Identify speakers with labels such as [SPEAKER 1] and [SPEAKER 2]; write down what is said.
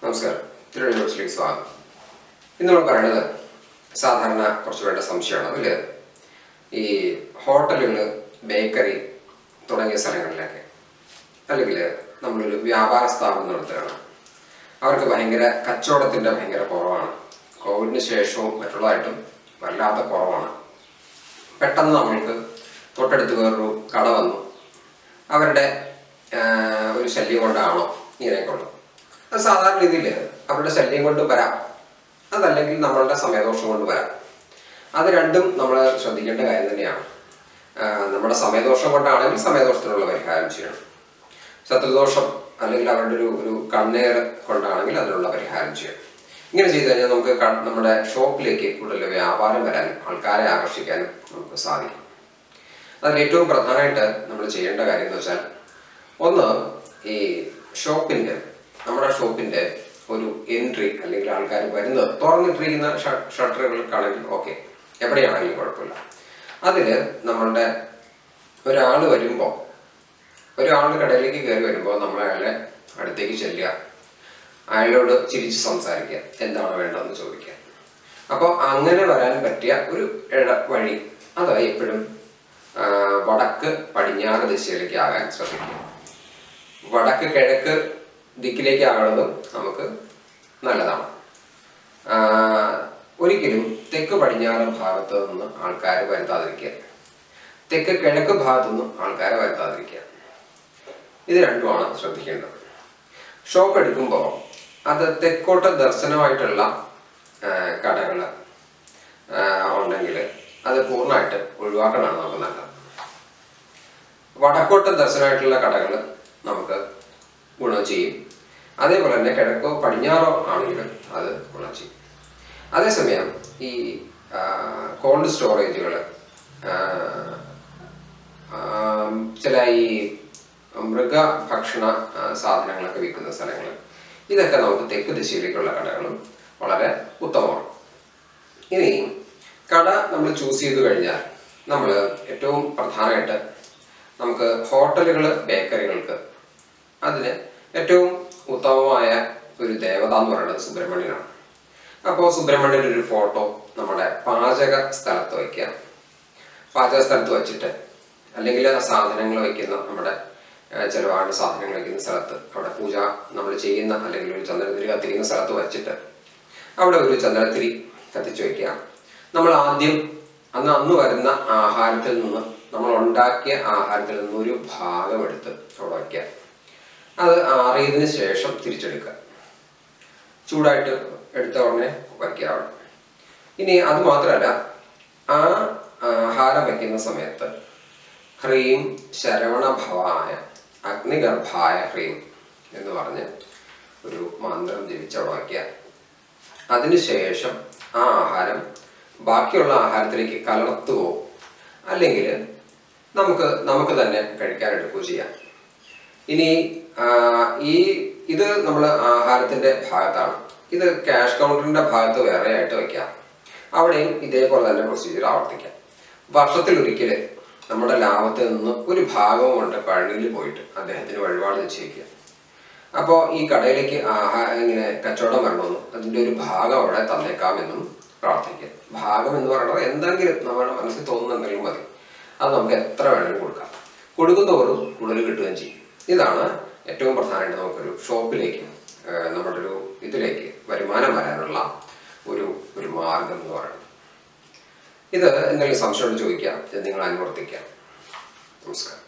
[SPEAKER 1] നമസ്കാരം തിരുവനന്തപുരം ന്യൂസിലേക്ക് സ്വാഗതം ഇന്ന് നമ്മൾ പറയുന്നത് സാധാരണ കുറച്ച് പേരുടെ സംശയമാണ് അതിൽ ഈ ഹോട്ടലുകൾ ബേക്കറി തുടങ്ങിയ സ്ഥലങ്ങളിലൊക്കെ അല്ലെങ്കിൽ നമ്മളൊരു വ്യാപാര സ്ഥാപനം നടത്തുകയാണ് അവർക്ക് ഭയങ്കര കച്ചവടത്തിൻ്റെ ഭയങ്കര കുറവാണ് കോവിഡിന് ശേഷവും മറ്റുള്ളതായിട്ടും വല്ലാത്ത കുറവാണ് പെട്ടെന്ന് നമ്മൾക്ക് തൊട്ടടുത്ത് വേറൊരു കട വന്നു അവരുടെ ആ, ഒരു ശല്യം കൊണ്ടാണോ ഇങ്ങനെയൊക്കെ ഉള്ളത് അത് സാധാരണ രീതിയിൽ അവരുടെ ശല്യം കൊണ്ട് വരാം അതല്ലെങ്കിൽ നമ്മളുടെ സമയദോഷം കൊണ്ട് വരാം അത് രണ്ടും നമ്മൾ ശ്രദ്ധിക്കേണ്ട കാര്യം തന്നെയാണ് ആ, നമ്മുടെ സമയദോഷം കൊണ്ടാണെങ്കിൽ സമയദോഷത്തിനുള്ള പരിഹാരം ചെയ്യണം ശത്രുദോഷം അല്ലെങ്കിൽ അവരുടെ ഒരു ഒരു കണ്ണേർ കൊണ്ടാണെങ്കിൽ അതിനുള്ള പരിഹാരം ചെയ്യണം ഇങ്ങനെ ചെയ്തു കഴിഞ്ഞാൽ നമുക്ക് ക- നമ്മുടെ ഷോപ്പിലേക്ക് കൂടുതൽ വ്യാപാരം വരാനും ആൾക്കാരെ ആകർഷിക്കാനും നമുക്ക് സാധിക്കും അതിൽ ഏറ്റവും പ്രധാനമായിട്ട് നമ്മൾ ചെയ്യേണ്ട കാര്യം എന്ന് വെച്ചാൽ ഒന്ന് ഈ ഷോപ്പിൻ്റെ നമ്മുടെ ഷോപ്പിൻ്റെ ഒരു എൻട്രി അല്ലെങ്കിൽ ആൾക്കാർ വരുന്നത് തുറന്നിട്ടിരിക്കുന്ന ഷട്ടറുകൾക്കാണെങ്കിൽ ഓക്കെ എവിടെയാണെങ്കിലും കുഴപ്പമില്ല അതിൽ നമ്മളുടെ ഒരാൾ വരുമ്പോൾ ഒരാൾ കടയിലേക്ക് കയറി വരുമ്പോൾ നമ്മൾ അയാളെ അടുത്തേക്ക് ചെല്ലുക അയാളോട് ചിരിച്ച് സംസാരിക്കുക എന്താണ് വേണ്ടതെന്ന് ചോദിക്കുക അപ്പോൾ അങ്ങനെ വരാൻ പറ്റിയ ഒരു ഇട വഴി അതായത് എപ്പോഴും ആ, വടക്ക് പടിഞ്ഞാറ് ദിശയിലേക്ക് ആകാൻ ശ്രമിക്കുക വടക്ക് കിഴക്ക് ദിക്കിലേക്ക് ആകുന്നതും നമുക്ക് നല്ലതാണ് ആ, ഒരിക്കലും തെക്ക് പടിഞ്ഞാറ് ഭാഗത്ത് നിന്ന് ആൾക്കാർ വരുത്താതിരിക്കുക തെക്ക് കിഴക്ക് ഭാഗത്തു നിന്നും ആൾക്കാരെ വരുത്താതിരിക്കുക ഇത് രണ്ടുമാണ് ശ്രദ്ധിക്കേണ്ടത് ഷോപ്പ് എടുക്കുമ്പോൾ അത് തെക്കോട്ട് ദർശനമായിട്ടുള്ള കടകൾ ഉണ്ടെങ്കിൽ അത് പൂർണ്ണമായിട്ട് ഒഴിവാക്കണമാണ് നമുക്ക് നല്ലത് വടക്കോട്ട് ദർശനമായിട്ടുള്ള കടകൾ നമുക്ക് ഗുണം ചെയ്യും അതേപോലെ തന്നെ കിഴക്കോ പടിഞ്ഞാറോ ആണെങ്കിൽ അത് ഗുണം ചെയ്യും അതേസമയം ഈ കോൾഡ് സ്റ്റോറേജുകൾ ചില ഈ മൃഗഭക്ഷണ ആ, സാധനങ്ങളൊക്കെ വിൽക്കുന്ന സ്ഥലങ്ങൾ ഇതൊക്കെ നമുക്ക് തെക്ക് ദിശയിലേക്കുള്ള കടകളും വളരെ ഉത്തമമാണ് ഇനി കട നമ്മൾ ചൂസ് ചെയ്ത് കഴിഞ്ഞാൽ നമ്മൾ ഏറ്റവും പ്രധാനമായിട്ട് നമുക്ക് ഹോട്ടലുകൾ ബേക്കറികൾക്ക് അതിന് ഏറ്റവും ഉത്തമമായ ഒരു ദേവത എന്ന് പറയുന്നത് സുബ്രഹ്മണ്യനാണ് അപ്പോൾ സുബ്രഹ്മണ്യൻ്റെ ഒരു ഫോട്ടോ നമ്മുടെ പാചക സ്ഥലത്ത് വയ്ക്കുക പാചക സ്ഥലത്ത് വെച്ചിട്ട് അല്ലെങ്കിൽ ആ സാധനങ്ങൾ വയ്ക്കുന്ന നമ്മുടെ ആ, ചിലവാണ് സാധനങ്ങൾ വയ്ക്കുന്ന സ്ഥലത്ത് അവിടെ പൂജ നമ്മൾ ചെയ്യുന്ന അല്ലെങ്കിൽ ഒരു ചന്ദനത്തിരി കത്തിക്കുന്ന സ്ഥലത്ത് വെച്ചിട്ട് അവിടെ ഒരു ചന്ദനത്തിരി കത്തിച്ച് വയ്ക്കുക നമ്മൾ ആദ്യം അന്ന് അന്ന് വരുന്ന ആഹാരത്തിൽ നിന്ന് നമ്മൾ ഉണ്ടാക്കിയ ആഹാരത്തിൽ നിന്ന് ഒരു ഭാഗം എടുത്ത് അവിടെ വയ്ക്കുക അത് ആറിയതിന് ശേഷം തിരിച്ചെടുക്കുക ചൂടായിട്ട് എടുത്ത ഉടനെ വയ്ക്കുക അവിടെ ഇനി അത് മാത്രമല്ല ആ ആഹാരം വയ്ക്കുന്ന സമയത്ത് ഹ്രീം ശരവണഭവായ അഗ്നിഗർഭായ ഹ്രീം എന്ന് പറഞ്ഞ് ഒരു മന്ത്രം ജപിച്ചവിടെ വയ്ക്കുക അതിനുശേഷം ആ ആഹാരം ബാക്കിയുള്ള ആഹാരത്തിലേക്ക് കലർത്തുവോ അല്ലെങ്കിൽ നമുക്ക് നമുക്ക് തന്നെ കഴിക്കാൻ എടുക്കുകയോ ചെയ്യാം ഇനി ആ, ഈ ഇത് നമ്മൾ ആഹാരത്തിന്റെ ഭാഗത്താണ് ഇത് ക്യാഷ് കൗണ്ടറിന്റെ ഭാഗത്ത് വേറെ ആയിട്ട് വയ്ക്കാം അവിടെയും ഇതേപോലെ തന്നെ പ്രൊസീജിയർ ആവർത്തിക്കാം വർഷത്തിൽ ഒരിക്കൽ നമ്മുടെ ലാഭത്തിൽ നിന്ന് ഒരു ഭാഗം കൊണ്ട് പഴനിയിൽ പോയിട്ട് അദ്ദേഹത്തിന് വഴിപാട് നിശ്ചയിക്കുക അപ്പോൾ ഈ കടയിലേക്ക് ആഹാ ഇങ്ങനെ കച്ചവടം വരണമെന്നും അതിൻ്റെ ഒരു ഭാഗം അവിടെ തന്നേക്കാമെന്നും പ്രാർത്ഥിക്കുക ഭാഗം എന്ന് പറയുന്നത് എന്തെങ്കിലും നമ്മുടെ മനസ്സിൽ തോന്നുന്നുണ്ടെങ്കിൽ മതി അത് നമുക്ക് എത്ര വേണമെങ്കിലും കൊടുക്കാം കൊടുക്കുന്നതോറും കൂടുതൽ കിട്ടുകയും ചെയ്യും ഇതാണ് ഏറ്റവും പ്രധാനമായിട്ട് നമുക്കൊരു ഷോപ്പിലേക്ക് ആ, നമ്മുടെ ഒരു ഇതിലേക്ക് വരുമാനം വരാനുള്ള ഒരു ഒരു മാർഗം എന്ന് പറയുന്നത് ഇത് എന്തെങ്കിലും സംശയം ചോദിക്കാം ഇത് നിങ്ങൾ അനുവർത്തിക്കാം നമസ്കാരം